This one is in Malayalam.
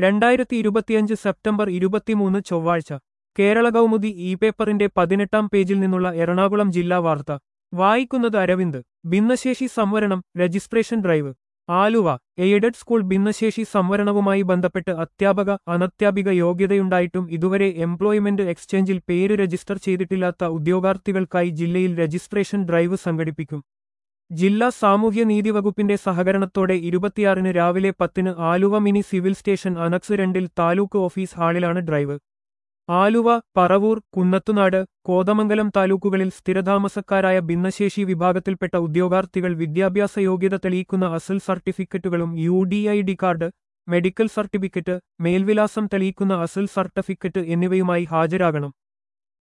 രണ്ടായിരത്തി ഇരുപത്തിയഞ്ച് സെപ്റ്റംബർ ഇരുപത്തിമൂന്ന് ചൊവ്വാഴ്ച കേരള കൗമുദി ഇ പേപ്പറിന്റെ പതിനെട്ടാം പേജിൽ നിന്നുള്ള എറണാകുളം ജില്ലാ വാർത്ത വായിക്കുന്നത് അരവിന്ദ് ഭിന്നശേഷി സംവരണം registration drive Aluva aided school ഭിന്നശേഷി സംവരണവുമായി ബന്ധപ്പെട്ട് അധ്യാപക അനധ്യാപിക യോഗ്യതയുണ്ടായിട്ടും ഇതുവരെ എംപ്ലോയ്മെന്റ് എക്സ്ചേഞ്ചിൽ പേര് രജിസ്റ്റർ ചെയ്തിട്ടില്ലാത്ത ഉദ്യോഗാർത്ഥികൾക്കായി ജില്ലയിൽ രജിസ്ട്രേഷൻ ഡ്രൈവ് സംഘടിപ്പിക്കും ജില്ലാ സാമൂഹ്യനീതി വകുപ്പിന്റെ സഹകരണത്തോടെ ഇരുപത്തിയാറിന് രാവിലെ പത്തിന് Aluva mini civil station annex രണ്ടിൽ താലൂക്ക് ഓഫീസ് ഹാളിലാണ് ഡ്രൈവ് ആലുവ പറവൂർ കുന്നത്തുനാട് കോതമംഗലം താലൂക്കുകളിൽ സ്ഥിരതാമസക്കാരായ ഭിന്നശേഷി വിഭാഗത്തിൽപ്പെട്ട ഉദ്യോഗാർത്ഥികൾ വിദ്യാഭ്യാസ യോഗ്യത തെളിയിക്കുന്ന അസൽ സർട്ടിഫിക്കറ്റുകളും U D I D card medical certificate മേൽവിലാസം തെളിയിക്കുന്ന അസൽ സർട്ടിഫിക്കറ്റ് എന്നിവയുമായി ഹാജരാകണം